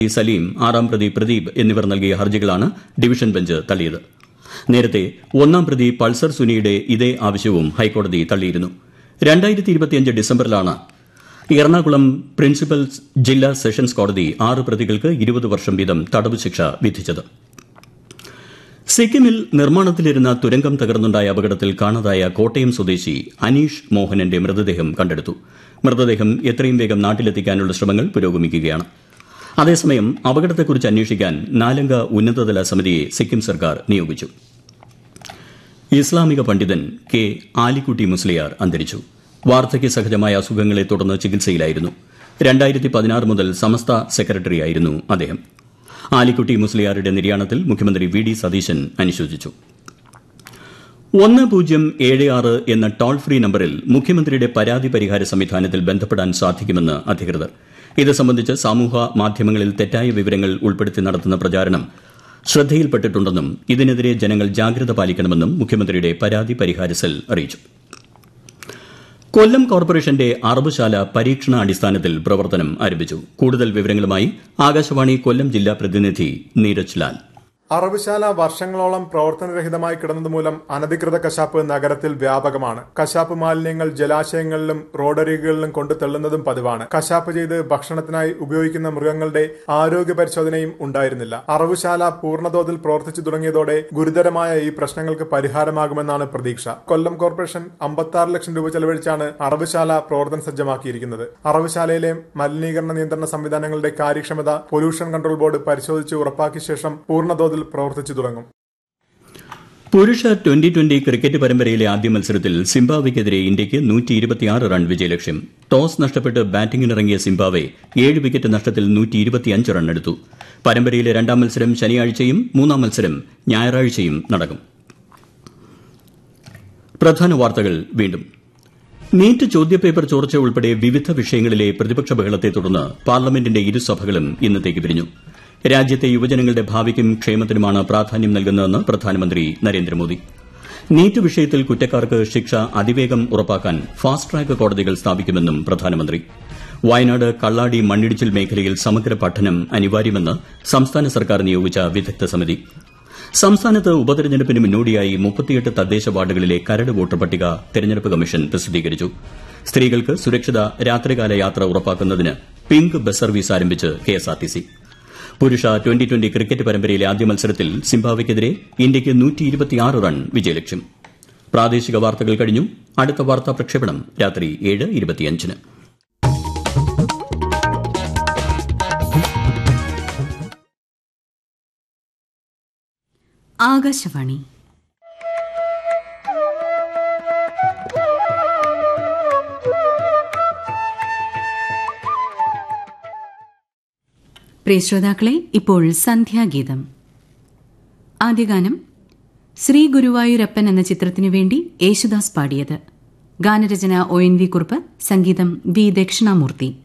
സലീം ആറാം പ്രതി പ്രദീപ് എന്നിവർ നൽകിയ ഹർജികളാണ് ഡിവിഷൻ ബെഞ്ച് തള്ളിയത് നേരത്തെ ഒന്നാം പ്രതി പൾസർ സുനിയുടെ ഇതേ ആവശ്യവും ഹൈക്കോടതി തള്ളിയിരുന്നു ഡിസംബറിലാണ് എറണാകുളം പ്രിൻസിപ്പൽ ജില്ലാ സെഷൻസ് കോടതി ആറ് പ്രതികൾക്ക് ഇരുപത് വർഷം വീതം തടവ് ശിക്ഷ വിധിച്ചത് സിക്കിമിൽ നിർമ്മാണത്തിലിരുന്ന തുരങ്കം തകർന്നുണ്ടായ അപകടത്തിൽ കാണാതായ കോട്ടയം സ്വദേശി അനീഷ് മോഹനന്റെ മൃതദേഹം കണ്ടെടുത്തു മൃതദേഹം എത്രയും വേഗം നാട്ടിലെത്തിക്കാനുള്ള ശ്രമങ്ങൾ പുരോഗമിക്കുകയാണ് അതേസമയം അപകടത്തെക്കുറിച്ച് അന്വേഷിക്കാൻ നാലംഗ ഉന്നതതല സമിതിയെ സിക്കിം സർക്കാർ നിയോഗിച്ചു ഇസ്ലാമിക പണ്ഡിതൻ കെ ആലിക്കുട്ടി മുസ്ലിയാർ അന്തരിച്ചു വാർദ്ധക്യ സഹജമായ അസുഖങ്ങളെ തുടർന്ന് ചികിത്സയിലായിരുന്നു രണ്ടായിരത്തി പതിനാറ് മുതൽ സമസ്ത സെക്രട്ടറിയായിരുന്നു അദ്ദേഹം ആലിക്കുട്ടി മുസ്ലിയാരുടെ നിര്യാണത്തിൽ മുഖ്യമന്ത്രി വി ഡി സതീശൻ അനുശോചിച്ചു ഒന്ന് പൂജ്യം ഏഴ് ആറ് എന്ന ടോൾ ഫ്രീ നമ്പറിൽ മുഖ്യമന്ത്രിയുടെ പരാതി പരിഹാര സംവിധാനത്തിൽ ബന്ധപ്പെടാൻ സാധിക്കുമെന്ന് അധികൃതർ ഇത് സംബന്ധിച്ച് സമൂഹ മാധ്യമങ്ങളിൽ തെറ്റായ വിവരങ്ങൾ ഉൾപ്പെടുത്തി നടത്തുന്ന പ്രചാരണം ശ്രദ്ധയിൽപ്പെട്ടിട്ടുണ്ടെന്നും ഇതിനെതിരെ ജനങ്ങൾ ജാഗ്രത പാലിക്കണമെന്നും മുഖ്യമന്ത്രിയുടെ പരാതി പരിഹാര സെൽ അറിയിച്ചു കൊല്ലം കോർപ്പറേഷന്റെ അറബുശാല പരീക്ഷണാടിസ്ഥാനത്തിൽ പ്രവർത്തനം ആരംഭിച്ചു കൂടുതൽ വിവരങ്ങളുമായി ആകാശവാണി കൊല്ലം ജില്ലാ പ്രതിനിധി നീരജ് ലാൽ അറവുശാല വർഷങ്ങളോളം പ്രവർത്തനരഹിതമായി കിടന്നതുമൂലം അനധികൃത കശാപ്പ് നഗരത്തിൽ വ്യാപകമാണ് കശാപ്പ് മാലിന്യങ്ങൾ ജലാശയങ്ങളിലും റോഡരികുകളിലും കൊണ്ടു തള്ളുന്നതും പതിവാണ് കശാപ്പ് ചെയ്ത് ഭക്ഷണത്തിനായി ഉപയോഗിക്കുന്ന മൃഗങ്ങളുടെ ആരോഗ്യ പരിശോധനയും ഉണ്ടായിരുന്നില്ല അറവുശാല പൂർണ്ണതോതിൽ പ്രവർത്തിച്ചു തുടങ്ങിയതോടെ ഗുരുതരമായ ഈ പ്രശ്നങ്ങൾക്ക് പരിഹാരമാകുമെന്നാണ് പ്രതീക്ഷ കൊല്ലം കോർപ്പറേഷൻ അമ്പത്തി ലക്ഷം രൂപ ചെലവഴിച്ചാണ് അറവുശാല പ്രവർത്തന സജ്ജമാക്കിയിരിക്കുന്നത് അറവുശാലയിലെ മലിനീകരണ നിയന്ത്രണ സംവിധാനങ്ങളുടെ കാര്യക്ഷമത പൊല്യൂഷൻ കൺട്രോൾ ബോർഡ് പരിശോധിച്ച് ഉറപ്പാക്കിയ ശേഷം പൂർണ്ണതോതിൽ പ്രവർത്തിച്ചു തുടങ്ങും പുരുഷ ട്വന്റി ട്വന്റി ക്രിക്കറ്റ് പരമ്പരയിലെ ആദ്യ മത്സരത്തിൽ സിംബാബ്വെക്കെതിരെ ഇന്ത്യയ്ക്ക് നൂറ്റി ഇരുപത്തിയാറ് റൺ വിജയലക്ഷ്യം ടോസ് നഷ്ടപ്പെട്ട് ബാറ്റിംഗിനിറങ്ങിയ സിംബാബ്വെ ഏഴ് വിക്കറ്റ് നഷ്ടത്തിൽ നൂറ്റി ഇരുപത്തിയഞ്ച് റൺ എടുത്തു പരമ്പരയിലെ രണ്ടാം മത്സരം ശനിയാഴ്ചയും മൂന്നാം മത്സരം ഞായറാഴ്ചയും നടക്കും പ്രധാന വാർത്തകൾ വീണ്ടും നീറ്റ് ചോദ്യപേപ്പർ ചോർച്ച ഉൾപ്പെടെ വിവിധ വിഷയങ്ങളിലെ പ്രതിപക്ഷ ബഹളത്തെ തുടർന്ന് പാർലമെന്റിന്റെ ഇരുസഭകളും ഇന്നത്തേക്ക് പിരിഞ്ഞു രാജ്യത്തെ യുവജനങ്ങളുടെ ഭാവിക്കും ക്ഷേമത്തിനുമാണ് പ്രാധാന്യം നൽകുന്നതെന്ന് പ്രധാനമന്ത്രി നരേന്ദ്രമോദി നീറ്റ് വിഷയത്തിൽ കുറ്റക്കാർക്ക് ശിക്ഷ അതിവേഗം ഉറപ്പാക്കാൻ ഫാസ്റ്റ് ട്രാക്ക് കോടതികൾ സ്ഥാപിക്കുമെന്നും പ്രധാനമന്ത്രി വയനാട് കള്ളാടി മണ്ണിടിച്ചിൽ മേഖലയിൽ സമഗ്ര പഠനം അനിവാര്യമെന്ന് സംസ്ഥാന സർക്കാർ നിയോഗിച്ച വിദഗ്ധ സമിതി സംസ്ഥാനത്ത് ഉപതെരഞ്ഞെടുപ്പിന് മുന്നോടിയായി മുപ്പത്തിയെട്ട് തദ്ദേശ വാർഡുകളിലെ കരട് വോട്ടർ പട്ടിക തെരഞ്ഞെടുപ്പ് കമ്മീഷൻ പ്രസിദ്ധീകരിച്ചു സ്ത്രീകൾക്ക് സുരക്ഷിത രാത്രികാല യാത്ര ഉറപ്പാക്കുന്നതിന് പിങ്ക് ബസ് സർവീസ് ആരംഭിച്ച് കെഎസ്ആർടിസി പുരുഷ ട്വന്റി ട്വന്റി ക്രിക്കറ്റ് പരമ്പരയിലെ ആദ്യ മത്സരത്തിൽ സിംബാബ്വെക്കെതിരെ ഇന്ത്യയ്ക്ക് റൺ വിജയലക്ഷ്യം പ്രാദേശിക വാർത്തകൾ കഴിഞ്ഞു അടുത്ത വാർത്താ പ്രക്ഷേപണം രാത്രി ഏഴ് ഇരുപത്തിയഞ്ചിന് ആകാശവാണി പ്രിയ ശ്രോതാക്കളെ ഇപ്പോൾ സന്ധ്യാഗീതം ആദ്യഗാനം ശ്രീ ഗുരുവായൂരപ്പൻ എന്ന ചിത്രത്തിനു വേണ്ടി യേശുദാസ് പാടിയത് ഗാനരചന ഒ എൻ വി കുറുപ്പ് സംഗീതം വി ദക്ഷിണാമൂർത്തി